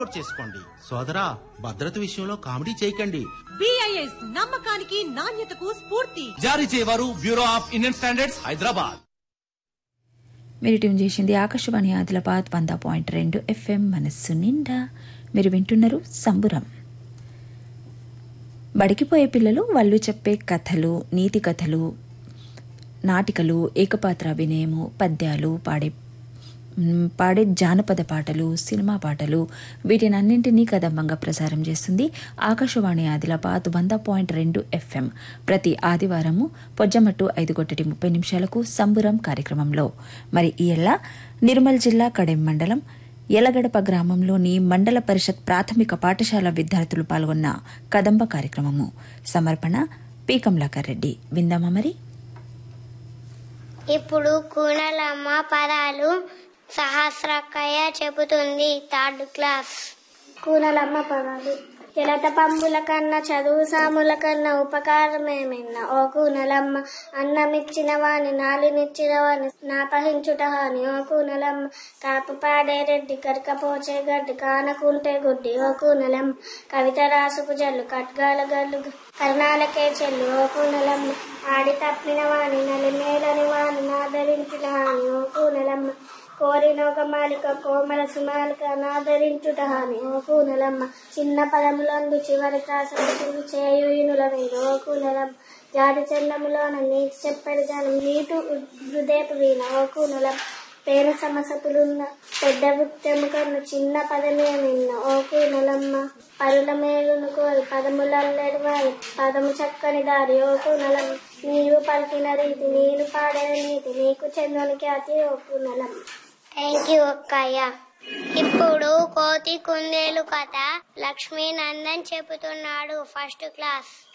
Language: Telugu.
నోట్ చేసుకోండి సోదరా భద్రత విషయంలో కామెడీ చేయకండి బిఐఎస్ నమ్మకానికి నాణ్యతకు స్ఫూర్తి జారీ చేయవారు bureau of Indian standards Hyderabad మీరు ట్యూన్ చేసింది ఆకాశవాణి ఆదిలాబాద్ వంద పాయింట్ రెండు ఎఫ్ఎం మనస్సు నిండా మీరు వింటున్నారు సంబురం బడికిపోయే పిల్లలు వాళ్ళు చెప్పే కథలు నీతి కథలు నాటికలు ఏకపాత్ర అభినయము పద్యాలు పాడే మ్, పాడే జానపద పాటలు సినిమా పాటలు వీటినన్నింటినీ కదంబంగా ప్రసారం చేస్తుంది ఆకాశవాణి ఆదిలాబాద్ వంద పాయింట్ రెండు ఎఫ్ఎం ప్రతి ఆదివారము పొజ్జమట్టు ఐదు గొట్టటి ముప్పై నిమిషాలకు సంబురం కార్యక్రమంలో మరి ఈ ఏళ్ళ నిర్మల్ జిల్లా కడెం మండలం ఎలగడప గ్రామంలోని మండల పరిషత్ ప్రాథమిక పాఠశాల విద్యార్థులు పాల్గొన్న కదంబ కార్యక్రమము సమర్పణ పి కమలాకర్ రెడ్డి విందామా మరి ఇప్పుడు కూనలమ్మ పదాలు సహస్రకయ్య చెబుతుంది థర్డ్ క్లాస్ కూనలమ్మ పదాలు చిలత పంబుల కన్నా చదువు సాముల కన్నా ఉపకారమేమిన్న ఓ కూనలమ్మ అన్నమిచ్చిన వాని నాలినిచ్చిన వాని నాపహించుట హాని ఓ కూనలమ్మ కాపు పాడే రెడ్డి కరకపోచే గడ్డి కానకుంటే గుడ్డి ఓ కూనలమ్మ కవిత రాసుకు జల్లు కట్గాల గల్లు కర్ణాలకే చెల్లు ఓ కూనలమ్మ ఆడి తప్పిన వాని నలిమేలని వాని నాదరించిన హాని ఓ కూనలమ్మ కోరినొక మాలిక కోమల సుమాలిక నాదరించుట హాని ఓ కూనలమ్మ చిన్న పదములందు చివరి కాసలు చేయునుల మీద ఓ కూనలమ్మ జాతి చందములోన నీటి చెప్పడి గానం నీటు హృదయపు వీణ ఓ కూనలమ్మ పేరు సమసతులున్న పెద్ద వృత్తము కన్ను చిన్న పదమే విన్న ఓ కూనలమ్మ పరుల మేలును కోరి పదములల్లెడు వారి పదము చక్కని దారి ఓ కూనలమ్మ నీవు పలికిన రీతి నీరు పాడిన నీతి నీకు చెందని ఖ్యాతి ఓ కూనలమ్మ థ్యాంక్ యూ అక్కయ్య ఇప్పుడు కోతి కుందేలు కథ లక్ష్మీనందన్ చెబుతున్నాడు ఫస్ట్ క్లాస్